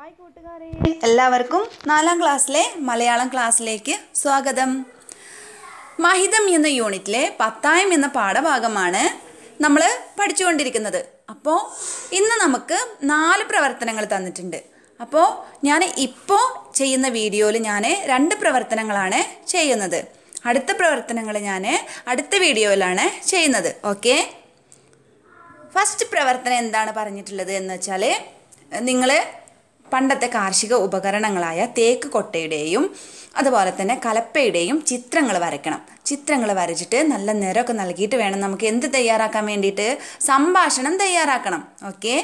Hi കൂട്ടുകാരെ എല്ലാവർക്കും നാലാം ക്ലാസ്സിലെ മലയാളം ക്ലാസ്സിലേക്ക് സ്വാഗതം മഹിതം എന്ന യൂണിറ്റിലെ പത്തായം എന്ന പാഠഭാഗമാണ് നമ്മൾ പഠിച്ചുകൊണ്ടിരിക്കുന്നത് അപ്പോൾ ഇന്ന് നമുക്ക് നാല് പ്രവർത്തനങ്ങൾ തന്നിട്ടുണ്ട് അപ്പോൾ ഞാൻ ഇപ്പോൾ ചെയ്യുന്ന വീഡിയോയിൽ ഞാൻ രണ്ട് പ്രവർത്തനങ്ങളാണ് ചെയ്യുന്നത് അടുത്ത പ്രവർത്തനങ്ങൾ ഞാൻ അടുത്ത വീഡിയോയിലാണ് ചെയ്യുന്നത് ഓക്കെ ഫസ്റ്റ് പ്രവർത്തനം എന്താണ് പറഞ്ഞിട്ടുള്ളത് എന്ന് വെച്ചാൽ നിങ്ങൾ പണ്ടത്തെ കാർഷിക ഉപകരണങ്ങളായ തേക്ക് കൊട്ടയുടെയും അതുപോലെ തന്നെ കലപ്പയുടെയും ചിത്രങ്ങൾ വരയ്ക്കണം ചിത്രങ്ങൾ വരച്ചിട്ട് നല്ല നിറമൊക്കെ നൽകിയിട്ട് വേണം നമുക്ക് എന്ത് തയ്യാറാക്കാൻ വേണ്ടിയിട്ട് സംഭാഷണം തയ്യാറാക്കണം ഓക്കെ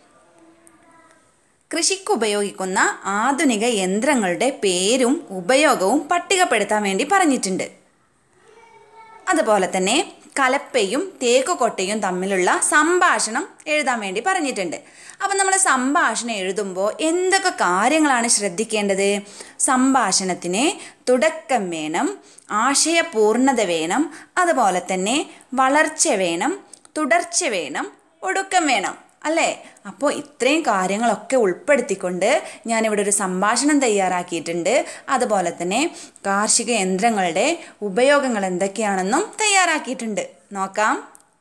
കൃഷിക്ക് ഉപയോഗിക്കുന്ന ആധുനിക യന്ത്രങ്ങളുടെ പേരും ഉപയോഗവും പട്ടികപ്പെടുത്താൻ വേണ്ടി പറഞ്ഞിട്ടുണ്ട് അതുപോലെ തന്നെ കലപ്പയും തേക്കുകൊട്ടയും തമ്മിലുള്ള സംഭാഷണം എഴുതാൻ വേണ്ടി പറഞ്ഞിട്ടുണ്ട് അപ്പം നമ്മൾ സംഭാഷണം എഴുതുമ്പോൾ എന്തൊക്കെ കാര്യങ്ങളാണ് ശ്രദ്ധിക്കേണ്ടത് സംഭാഷണത്തിന് തുടക്കം വേണം ആശയപൂർണത വേണം അതുപോലെ തന്നെ വളർച്ച വേണം തുടർച്ച വേണം ഒടുക്കം വേണം അല്ലേ അപ്പോൾ ഇത്രയും കാര്യങ്ങളൊക്കെ ഉൾപ്പെടുത്തിക്കൊണ്ട് ഞാനിവിടെ ഒരു സംഭാഷണം തയ്യാറാക്കിയിട്ടുണ്ട് അതുപോലെ തന്നെ കാർഷിക യന്ത്രങ്ങളുടെ ഉപയോഗങ്ങൾ എന്തൊക്കെയാണെന്നും തയ്യാറാക്കിയിട്ടുണ്ട് നോക്കാം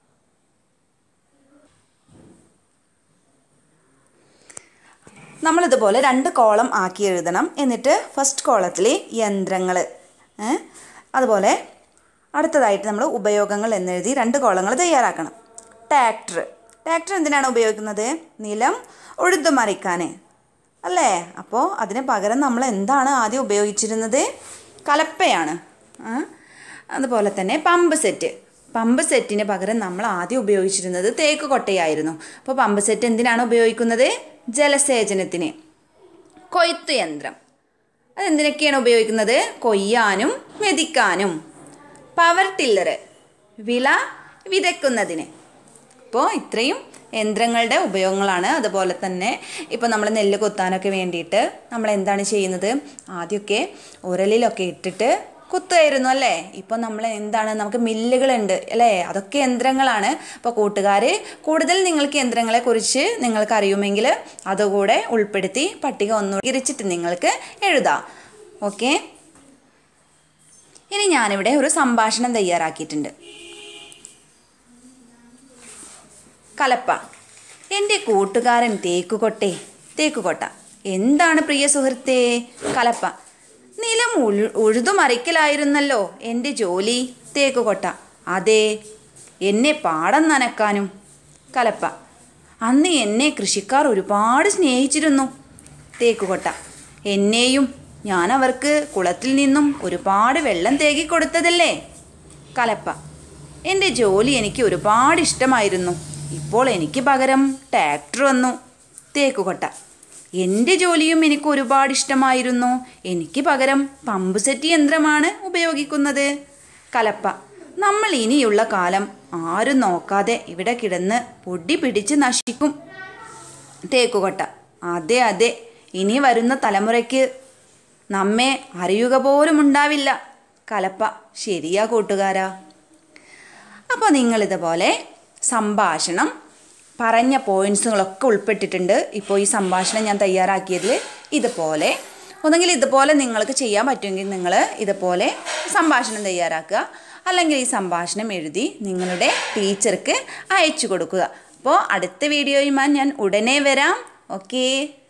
നമ്മളിതുപോലെ രണ്ട് കോളം ആക്കി എഴുതണം എന്നിട്ട് ഫസ്റ്റ് കോളത്തിൽ യന്ത്രങ്ങൾ അതുപോലെ അടുത്തതായിട്ട് നമ്മൾ ഉപയോഗങ്ങൾ എന്നെഴുതി രണ്ട് കോളങ്ങൾ തയ്യാറാക്കണം ട്രാക്ടർ ട്രാക്ടർ എന്തിനാണ് ഉപയോഗിക്കുന്നത് നിലം ഉഴുതുമറിക്കാൻ അല്ലേ അപ്പോൾ അതിന് പകരം നമ്മൾ എന്താണ് ആദ്യം ഉപയോഗിച്ചിരുന്നത് കലപ്പയാണ് ആ? അതുപോലെ തന്നെ പമ്പ് സെറ്റ് പമ്പ് സെറ്റിന് പകരം നമ്മൾ ആദ്യം ഉപയോഗിച്ചിരുന്നത് തേക്ക് കൊട്ടയായിരുന്നു അപ്പോൾ പമ്പ് സെറ്റ് എന്തിനാണ് ഉപയോഗിക്കുന്നത് ജലസേചനത്തിന് കൊയ്ത്ത് യന്ത്രം അതെന്തിനൊക്കെയാണ് ഉപയോഗിക്കുന്നത് കൊയ്യാനും മെതിക്കാനും പവർ ടില്ലർ വിള വിതയ്ക്കുന്നതിന് അപ്പോൾ ഇത്രയും യന്ത്രങ്ങളുടെ ഉപയോഗങ്ങളാണ് അതുപോലെ തന്നെ ഇപ്പോൾ നമ്മൾ നെല്ല് കൊത്താനൊക്കെ വേണ്ടിയിട്ട് നമ്മൾ എന്താണ് ചെയ്യുന്നത് ആദ്യമൊക്കെ ഉരലിലൊക്കെ ഇട്ടിട്ട് കുത്തുമായിരുന്നു അല്ലേ ഇപ്പോൾ നമ്മൾ എന്താണ് നമുക്ക് മില്ലുകളുണ്ട് അല്ലേ അതൊക്കെ യന്ത്രങ്ങളാണ് അപ്പോൾ കൂട്ടുകാർ കൂടുതൽ നിങ്ങൾക്ക് യന്ത്രങ്ങളെ കുറിച്ച് നിങ്ങൾക്ക് അറിയുമെങ്കിൽ അതുകൂടെ ഉൾപ്പെടുത്തി പട്ടിക ഒന്നുകൂടി ഇരിച്ചിട്ട് നിങ്ങൾക്ക് എഴുതാം ഓക്കെ ഇനി ഞാനിവിടെ ഒരു സംഭാഷണം തയ്യാറാക്കിയിട്ടുണ്ട് കലപ്പ എൻ്റെ കൂട്ടുകാരൻ തേക്കുകൊട്ടെ തേക്കുകൊട്ട എന്താണ് പ്രിയ സുഹൃത്തേ കലപ്പ നിലം ഉഴു ഉഴുതുമറിക്കലായിരുന്നല്ലോ എൻ്റെ ജോലി തേക്കുകൊട്ട അതെ എന്നെ പാടം നനക്കാനും കലപ്പ അന്ന് എന്നെ കൃഷിക്കാർ ഒരുപാട് സ്നേഹിച്ചിരുന്നു തേക്കുകൊട്ട എന്നെയും ഞാൻ അവർക്ക് കുളത്തിൽ നിന്നും ഒരുപാട് വെള്ളം തേകി കൊടുത്തതല്ലേ കലപ്പ എൻ്റെ ജോലി എനിക്ക് ഒരുപാട് ഇഷ്ടമായിരുന്നു ഇപ്പോൾ എനിക്ക് പകരം ട്രാക്ടർ വന്നു തേക്കുകൊട്ട എൻ്റെ ജോലിയും എനിക്ക് ഒരുപാട് ഇഷ്ടമായിരുന്നു എനിക്ക് പകരം പമ്പ് സെറ്റ് യന്ത്രമാണ് ഉപയോഗിക്കുന്നത് കലപ്പ നമ്മൾ ഇനിയുള്ള കാലം ആരും നോക്കാതെ ഇവിടെ കിടന്ന് പൊടി പിടിച്ച് നശിക്കും തേക്കുകൊട്ട അതെ അതെ ഇനി വരുന്ന തലമുറയ്ക്ക് നമ്മെ അറിയുക പോലും ഉണ്ടാവില്ല കലപ്പ ശരിയാ കൂട്ടുകാരാ അപ്പോൾ നിങ്ങളിതുപോലെ സംഭാഷണം പറഞ്ഞ പോയിൻറ്സുകളൊക്കെ ഉൾപ്പെട്ടിട്ടുണ്ട് ഇപ്പോൾ ഈ സംഭാഷണം ഞാൻ തയ്യാറാക്കിയതിൽ ഇതുപോലെ ഒന്നെങ്കിൽ ഇതുപോലെ നിങ്ങൾക്ക് ചെയ്യാൻ പറ്റുമെങ്കിൽ നിങ്ങൾ ഇതുപോലെ സംഭാഷണം തയ്യാറാക്കുക അല്ലെങ്കിൽ ഈ സംഭാഷണം എഴുതി നിങ്ങളുടെ ടീച്ചർക്ക് അയച്ചു കൊടുക്കുക അപ്പോൾ അടുത്ത വീഡിയോയുമായി ഞാൻ ഉടനെ വരാം ഓക്കേ